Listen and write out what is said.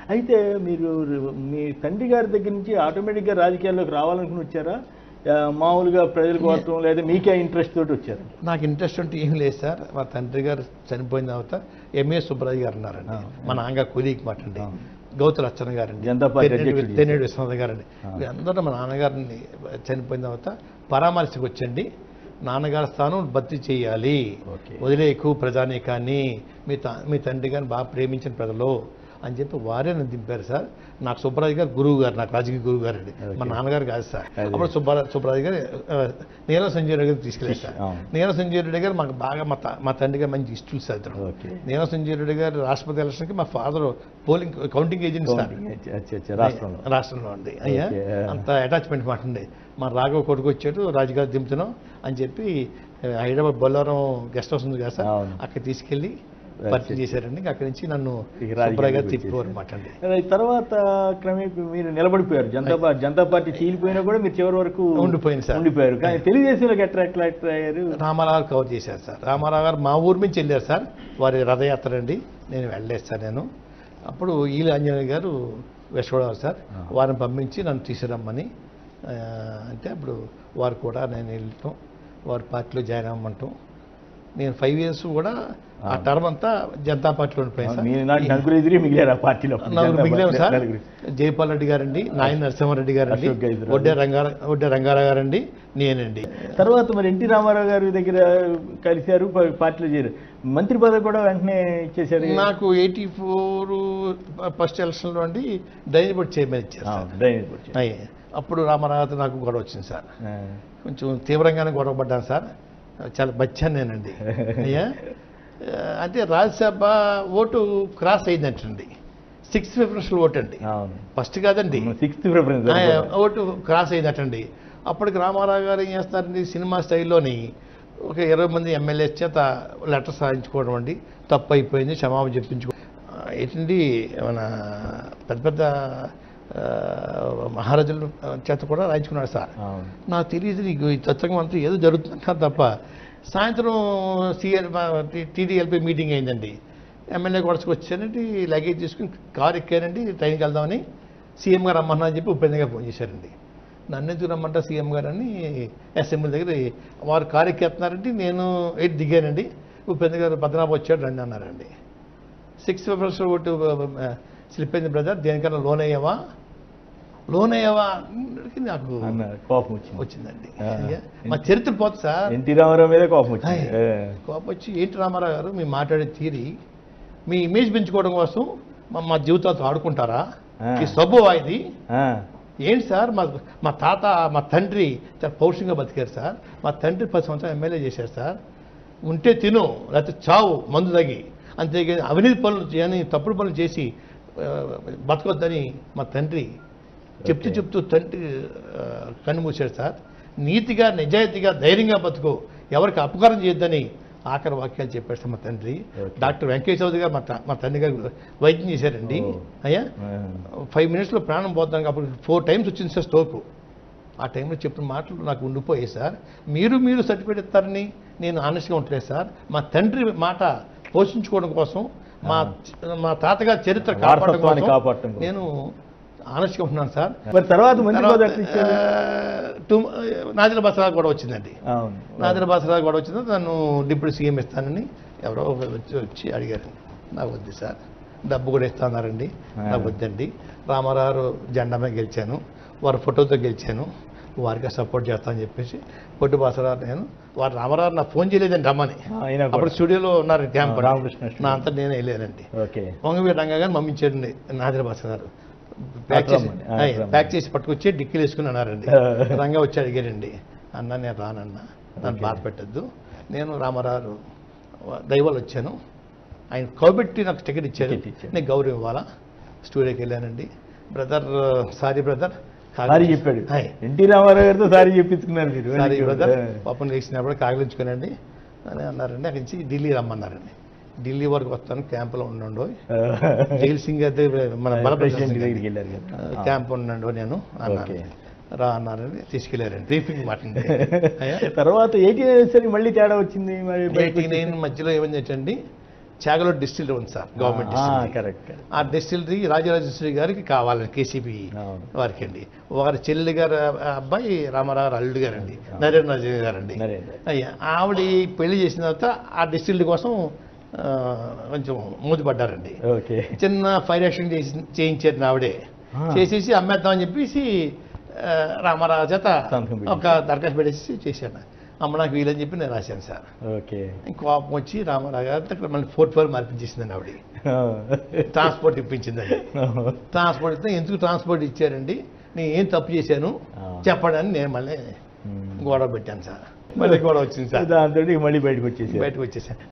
అయితే మీరు మీ తండ్రి గారి దగ్గర నుంచి ఆటోమేటిక్గా రాజకీయాల్లోకి రావాలనుకుని వచ్చారా ఆ, మామూలుగా ప్రజల కోసం లేదా మీకే ఇంట్రెస్ట్ తోటి వచ్చారు నాకు ఇంట్రెస్ట్ ఉంటే ఏం లేదు సార్ మా తండ్రి గారు చనిపోయిన తర్వాత ఎంఏ సుబ్బరాజు గారు ఉన్నారండి మా నాన్నగారు కూలీకి మాట అండి గౌతు అచ్చన్న గారండి జనతా పార్టీ తెన్నేడు- అధ్యక్షుడు తెన్నేడు విశ్వనాథ్ గారండి వీళ్ళందరూ మా నాన్నగారిని చనిపోయిన తర్వాత పరామర్శకు వచ్చండి నాన్నగారి స్థానం భర్తీ చేయాలి ఓకే. వదిలేకు ప్రజానీకాన్ని మీ త మీ తండ్రి గారిని బాగా ప్రేమించిన ప్రజలు అని చెప్పి వారే నన్ను దింపారు సార్ నాకు సుబ్బరాజు గారు గురువు గారు నాకు రాజకీయ గురువు గారు అండి మా నాన్నగారు కాదు సార్ అదే. అప్పుడు సుబ్బరా సుబ్బరాజు గారు ఆ, నీలం సంజయ్ రెడ్డి గారు తీసుకెళ్ళారు సార్ అవును. నీలం సంజయ్ రెడ్డి గారు మాకు బాగా మా త- మా తండ్రి గారు మంచి ఇష్టలు సార్ ఇద్దరు. ఓకే నీలం సంజయ్ రెడ్డి గారు రాష్ట్రపతి ఎలక్షన్కి మా father polling counting agent sir అచ్చా, అచ్చా, అచ్చా, రాష్ట్రంలో రాష్ట్రంలో ఉంది అయ్యా ఓకే. అంత అటాచ్మెంట్ మాట ఉంది మా రాఘవ కొడుకు వచ్చాడు రాజుగారు దింపుతున్నాం అని చెప్పి ఆ, హైదరాబాద్ బొల్లారం గెస్ట్ హౌస్ ఉంది కదా సార్ అవును. అక్కడ తీసుకెళ్ళి పరిచయం చేశారండి ఇంకా అక్కడి నుంచి నన్ను ఇక రాజకీయాలకు సుబ్బరాయ్ గారు వచ్చేసారు. తిప్పారు అనమాట అండి అదే తర్వాత క్రమేపీ మీరు నిలబడిపోయారు జనతా పార్టీ జనతా పార్టీ చీలిపోయినా కూడా మీరు చివరి వరకు ఉండిపోయింది సార్. ఉండిపోయారు కానీ తెలుగుదేశంలోకి ఎట్లా ఎట్లా ఎట్లా అయ్యారు రామారావు గారు కవర్ చేశారు సార్ రామారావు గారు మా ఊరు నుంచి వెళ్ళారు సార్ వారి రథయాత్ర అండి నేను వెళ్ళలేదు సార్ నేను అప్పుడు ఈల ఆంజనేయ గారు వెస్ట్ సార్ వారిని పంపించి నన్ను తీసుకురమ్మని ఆ, అంటే అప్పుడు వారు కూడా నేను వెళ్ళటం వారి పార్టీలో జాయిన్ అవ్వమంటాం నేను ఫైవ్ ఇయర్స్ కూడా ఆ టర్మ్ అంతా జనతా పార్టీలో ఉండిపోయాను సార్ మీరు నాకు నలుగురు ఎదురు మిగిలారు ఆ పార్టీలో నలుగురు జనతా మిగిలాం పార్టీ సార్ నలుగురు. జయపాల్ రెడ్డి గారండి నాయన నరసింహారెడ్డి గారండి అశోక్ గజరాజు. ఒడ్డే రంగారా ఒడ్డే రంగారావు గారండి నేనండి తర్వాత మరి ఎన్టీ రామారావు గారి దగ్గర కలిశారు ప- పార్టీలో చేరారు మంత్రి పదవి కూడా వెంటనే ఇచ్చేశారు నాకు ఎయిటీ ఫోర్ ఫస్ట్ ఎలక్షన్లో అండి డ్రైనేజ్ బోర్డ్ చైర్మన్ ఇచ్చారు ఆ, సార్ డ్రైనేజ్ బోర్డు చేశారు. అయ్యి అప్పుడు రామారావుతో నాకు గొడవ వచ్చింది సార్ ఆ, కొంచెం తీవ్రంగానే గొడవ పడ్డాను సార్ చాలా బచ్చాను నేనండి అయ్యా ఆ, అంటే రాజ్యసభ ఓటు క్రాస్ అయిందంటండి సిక్స్ ప్రిఫరెన్షియల్ ఓటు అండి అవును ఫస్ట్ కాదండి సిక్స్త్ ప్రిఫరెన్స్ ఆ, ఓటు క్రాస్ అయిందటండి అప్పటికి రామారావు గారు ఏం చేస్తారండి సినిమా స్టైల్లోని ఒక ఇరవై మంది ఎమ్మెల్యేస్ చేత లెటర్ సాధించుకోవడం అండి తప్పు అయిపోయింది క్షమాపణ చెప్పించుకో ఆ, ఏంటండి మన పెద్ద పెద్ద ఆ, మహారాజుల చేత కూడా రాయించుకున్నాడు సార్ అవును నాకు తెలియదు నీకు ఈ తత్వం అంతా ఏదో జరుగుతుందంటారు తప్ప సాయంత్రం సిఎల్ టీడీఎల్పీ మీటింగ్ అయిందండి ఎమ్మెల్యే కొడసుకు వచ్చానండి లగేజ్ తీసుకుని కారు ఎక్కానండి ట్రైన్కి వెళ్దామని సీఎం గారు రమ్మన్నా అని చెప్పి ఉపేంద్ర గారు ఫోన్ చేశారండి నన్ను ఎందుకు రమ్మంటా సీఎం గారు అని అసెంబ్లీ దగ్గర వారు కారు ఎక్కేస్తున్నారంటే నేను ఎయిట్ దిగానండి ఉపేంద్ర గారు పద్మనాభ వచ్చాడు రండి అన్నారండి సిక్స్ పేపర్స్ ఒకటి స్లిప్ అయింది బ్రదర్ దేనికన్నా లోన్ అయ్యావా లోన్ అయ్యావా అంటే నాకు అన్నారు కోపం వచ్చింది వచ్చిందండి ఆ. అయ్యా, మా చరిత్ర పోతుంది సార్ ఎన్టీ రామారావు మీద కోపం వచ్చింది ఆయ్. ఆ. కోపం వచ్చి ఏంటి రామారావు గారు మీ మాట్లాడే తీరి మీ ఇమేజ్ పెంచుకోవడం కోసం మా మా జీవితాలతో ఆడుకుంటారా ఆ. ఈ స్వభావ ఇది ఆ, ఏంటి సార్ మా మా తాత మా తండ్రి చాలా పౌరుషంగా బతికారు సార్ మా తండ్రి పది సంవత్సరాలు ఎమ్మెల్యే చేశారు సార్ ఉంటే తిను లేకపోతే చావు మందు తగి అంతేగాని అవినీతి పనులు చేయని తప్పుడు పనులు చేసి ఆ, బతకొద్దని మా తండ్రి చెప్తూ ఓకే. చెప్తూ తండ్రి ఆ, కన్ను మూసాడు సార్ నీతిగా నిజాయితీగా ధైర్యంగా బతుకు ఎవరికి అపకారం చేయొద్దని ఆఖరి వాక్యాలు చెప్పాడు సార్ మా తండ్రి ఓకే. డాక్టర్ వెంకటేశ్వర చౌదరి గారు మా త- మా తండ్రి గారు వైద్యం చేశారండి ఓ. అయ్యా ఆ. ఫైవ్ మినిట్స్లో ప్రాణం పోతానికి అప్పుడు ఫోర్ టైమ్స్ వచ్చింది సార్ స్ట్రోక్ ఆ టైంలో చెప్పిన మాటలు నాకు ఉండిపోయాయి సార్ మీరు మీరు సర్టిఫికేట్ ఇస్తారని నేను ఆనెస్ట్గా ఉండలేదు సార్ మా తండ్రి మాట పోషించుకోవడం కోసం మా మా తాతగారి చరిత్ర కాపాడడం వారసత్వాన్ని కోసం కాపాడటం కోసం. నేను ఆనెస్ట్గా ఉంటున్నాను సార్ మరి తర్వాత మంత్రి తర్వాత, పదవి ఎట్లా ఇచ్చారు ఆ, టు- నాదిల బసరా కూడా వచ్చిందండి అవును నాదిల బసరా కూడా వచ్చింది నన్ను డిప్యూటీ సీఎం ఇస్తానని ఎవరో ఒకరు వచ్చి వచ్చి అడిగారు నాకు వద్దు సార్ డబ్బు కూడా ఇస్తాన్నారండి నాకు వద్దండి రామారావు జెండా మీద గెలిచాను వారి ఫోటోతో గెలిచాను వారికి సపోర్ట్ చేస్తానని చెప్పేసి పొట్టు బాసరావు నేను వారు రామారావు నాకు ఫోన్ చేయలేదండి రమ్మని అయినా కూడా. అప్పుడు స్టూడియోలో ఉన్నారు క్యాంప్ రామకృష్ణ స్టూడియో. నా అంతా నేనే వెళ్ళానండి ఓకే పొంగవీర రంగా గారు మమ్మించారండి నాదిర బాసరావు ప్యాక్ చేసి రమ్మని, ఆ, అయ్, రమ్మని. ప్యాక్ చేసి పట్టుకొచ్చి డిక్కీలు వేసుకుని అన్నారండి రంగా వచ్చి అడిగారండి అన్న నేను రానన్నా నన్ను బాధ పెట్టద్దు నేను రామారావు దైవాలు వచ్చాను ఆయన కౌబెట్టి నాకు టికెట్ ఇచ్చారు టికెట్ ఇచ్చారు. నేను గౌరవం ఇవ్వాలా స్టూడియోకి వెళ్ళానండి బ్రదర్ సారీ బ్రదర్ సారీ చెప్పాడు హాయ్ ఎన్టీ రామారావు గారితో సారీ చెప్పించుకున్నారు మీరు సారీ బ్రదర్ పాపం లేచినప్పుడు కాగలించుకునండి అని అన్నారండి అక్కడి నుంచి ఢిల్లీ రమ్మన్నారండి ఢిల్లీ వరకు వస్తాను క్యాంపులో ఉండండు జైల్ సింగ్ అయితే మన బలప్రసాద్ ప్రెసిడెంట్ సింగ్ దగ్గరికి వెళ్ళారు కదా ఆ, క్యాంప్ ఉండండు నేను అన్నాను ఓకే. రా అన్నారండి తీసుకెళ్ళారండి బ్రీఫింగ్ మాట్లాడి తర్వాత ఎయిటీన్ సరికి మళ్ళీ తేడా వచ్చింది మరి ఎయిటీ నైన్ మధ్యలో ఏమైందంటండి చాగలో డిస్టిల్ ఉంది సార్ గవర్నమెంట్ డిస్టిల్ కరెక్ట్ ఆ డిస్టిలరీ రాజరాజేశ్వరి గారికి కావాలని కేసీపీ అవును. వారికి అండి వారి చెల్లి గారు అబ్బాయి రామారావు అల్లుడు గారండి నరేంద్ర రాజు గారండి నరేంద్ర అయ్యా ఆవిడ పెళ్లి చేసిన తర్వాత ఆ డిస్టిలరీ కోసం ఆ, కొంచెం మూతిపడ్డారండి ఓకే చిన్న ఫైర్ యాక్షన్ చేసి చేయించారు ఆవిడే ఆ. చేసేసి అమ్మేద్దామని చెప్పేసి ఆ, రామారావు చేత సంతకం పెట్టించారు. ఒక దరఖాస్తు పెట్టేసి చేశాను అమ్మ నాకు వీలని చెప్పి నేను రాశాను సార్ ఓకే కోపం వచ్చి రామారావు గారు అక్కడ మళ్ళీ ఫోర్ట్ ఫోర్ మార్పించేసిందండి ఆవిడ ట్రాన్స్పోర్ట్ ఇప్పించిందండి ట్రాన్స్పోర్ట్ ఇస్తే ఎందుకు ట్రాన్స్పోర్ట్ ఇచ్చారండి నేను ఏం తప్పు చేశాను ఆ. చెప్పండి అని నేను మళ్ళీ గొడవ పెట్టాను సార్ మళ్ళీ గొడవ వచ్చింది సార్ దాంతో మళ్ళీ బయటకు వచ్చేసి బయటకు వచ్చేసాను